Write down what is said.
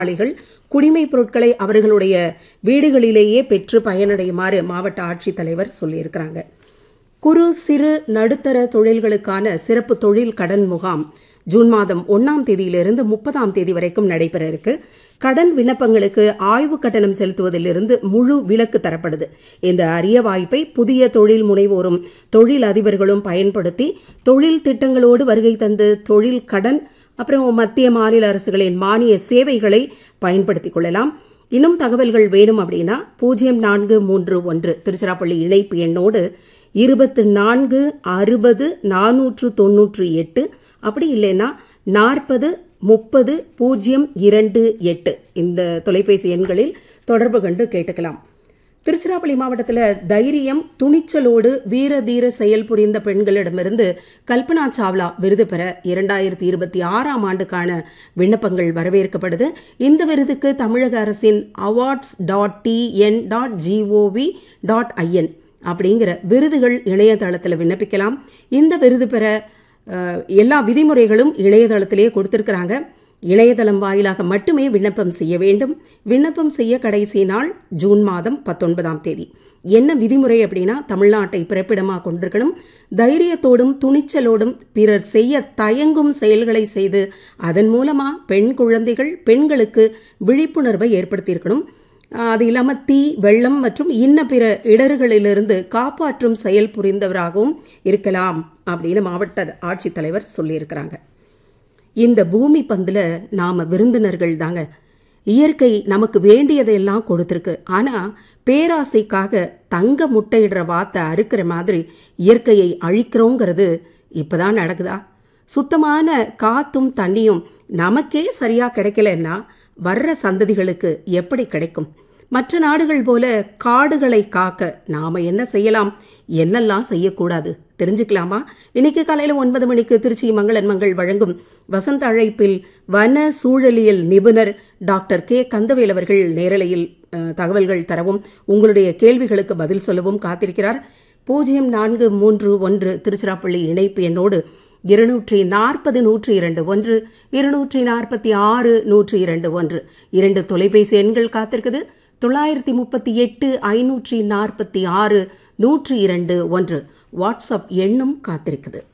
பயனாளிகள் குடிமைப் பொருட்களை அவர்களுடைய வீடுகளிலேயே பெற்று பயனடையுமாறு மாவட்ட ஆட்சித்தலைவர் சொல்லியிருக்கிறாங்க குறு சிறு நடுத்தர தொழில்களுக்கான சிறப்பு தொழில் கடன் முகாம் ஜூன் மாதம் ஒன்னாம் தேதியிலிருந்து முப்பதாம் தேதி வரைக்கும் நடைபெற இருக்கு கடன் விண்ணப்பங்களுக்கு ஆய்வு கட்டணம் செலுத்துவதிலிருந்து முழு விலக்கு தரப்படுது இந்த அரிய வாய்ப்பை புதிய தொழில் முனைவோரும் தொழில் அதிபர்களும் பயன்படுத்தி தொழில் திட்டங்களோடு வருகை தந்து தொழில் கடன் அப்புறம் மத்திய மாநில அரசுகளின் மானிய சேவைகளை பயன்படுத்திக் கொள்ளலாம் இன்னும் தகவல்கள் வேணும் அப்படின்னா பூஜ்ஜியம் நான்கு மூன்று ஒன்று திருச்சிராப்பள்ளி இணைப்பு எண்ணோடு இருபத்து நான்கு அறுபது நானூற்று தொன்னூற்று எட்டு அப்படி இல்லைன்னா நாற்பது முப்பது பூஜ்ஜியம் இரண்டு எட்டு இந்த தொலைபேசி எண்களில் தொடர்பு கண்டு கேட்டுக்கலாம் திருச்சிராப்பள்ளி மாவட்டத்தில் தைரியம் துணிச்சலோடு வீர தீர செயல் புரிந்த பெண்களிடமிருந்து கல்பனா சாவ்லா விருது பெற இரண்டாயிரத்தி இருபத்தி ஆறாம் ஆண்டுக்கான விண்ணப்பங்கள் வரவேற்கப்படுது இந்த விருதுக்கு தமிழக அரசின் awards dot TN dot GOV dot IN அப்படிங்கிற விருதுகள் இணையதளத்தில் விண்ணப்பிக்கலாம் இந்த விருது பெற எல்லா விதிமுறைகளும் இணையதளத்திலேயே கொடுத்துருக்குறாங்க இணையதளம் வாயிலாக மட்டுமே விண்ணப்பம் செய்ய வேண்டும் விண்ணப்பம் செய்ய கடைசி நாள் ஜூன் மாதம் பத்தொன்பதாம் தேதி என்ன விதிமுறை அப்படின்னா தமிழ்நாட்டை பிறப்பிடமாக கொண்டிருக்கணும் தைரியத்தோடும் துணிச்சலோடும் பிறர் செய்ய தயங்கும் செயல்களை செய்து அதன் மூலமாக பெண் குழந்தைகள் பெண்களுக்கு விழிப்புணர்வை ஏற்படுத்தியிருக்கணும் அது இல்லாமல் தீ வெள்ளம் மற்றும் இன்ன பிற இடர்களிலிருந்து காப்பாற்றும் செயல் புரிந்தவராகவும் இருக்கலாம் அப்படின்னு மாவட்ட ஆட்சித்தலைவர் சொல்லியிருக்கிறாங்க இந்த பூமி பந்தில் நாம் விருந்தினர்கள் தாங்க இயற்கை நமக்கு வேண்டியதையெல்லாம் கொடுத்துருக்கு ஆனால் பேராசைக்காக தங்க முட்டையிடுற வாத்தை அறுக்கிற மாதிரி இயற்கையை அழிக்கிறோங்கிறது இப்போதான் நடக்குதா சுத்தமான காத்தும் தண்ணியும் நமக்கே சரியாக கிடைக்கலன்னா வர்ற சந்ததிகளுக்கு எப்படி கிடைக்கும் மற்ற நாடுகள் போல காடுகளை காக்க நாம என்ன செய்யலாம் என்னெல்லாம் செய்யக்கூடாது தெரிஞ்சுக்கலாமா இன்னைக்கு காலையில் ஒன்பது மணிக்கு திருச்சி மங்களன் மங்கள் வழங்கும் வசந்த அழைப்பில் வன சூழலியல் நிபுணர் டாக்டர் கே கந்தவேல் அவர்கள் நேரலையில் தகவல்கள் தரவும் உங்களுடைய கேள்விகளுக்கு பதில் சொல்லவும் காத்திருக்கிறார் பூஜ்ஜியம் நான்கு மூன்று ஒன்று திருச்சிராப்பள்ளி இணைப்பு எண்ணோடு இருநூற்றி நாற்பது நூற்றி இரண்டு ஒன்று இருநூற்றி நாற்பத்தி ஆறு நூற்றி இரண்டு ஒன்று இரண்டு தொலைபேசி எண்கள் காத்திருக்குது தொள்ளாயிரத்தி முப்பத்தி எட்டு ஐநூற்றி நாற்பத்தி ஆறு நூற்றி இரண்டு ஒன்று வாட்ஸ்அப் எண்ணும் காத்திருக்குது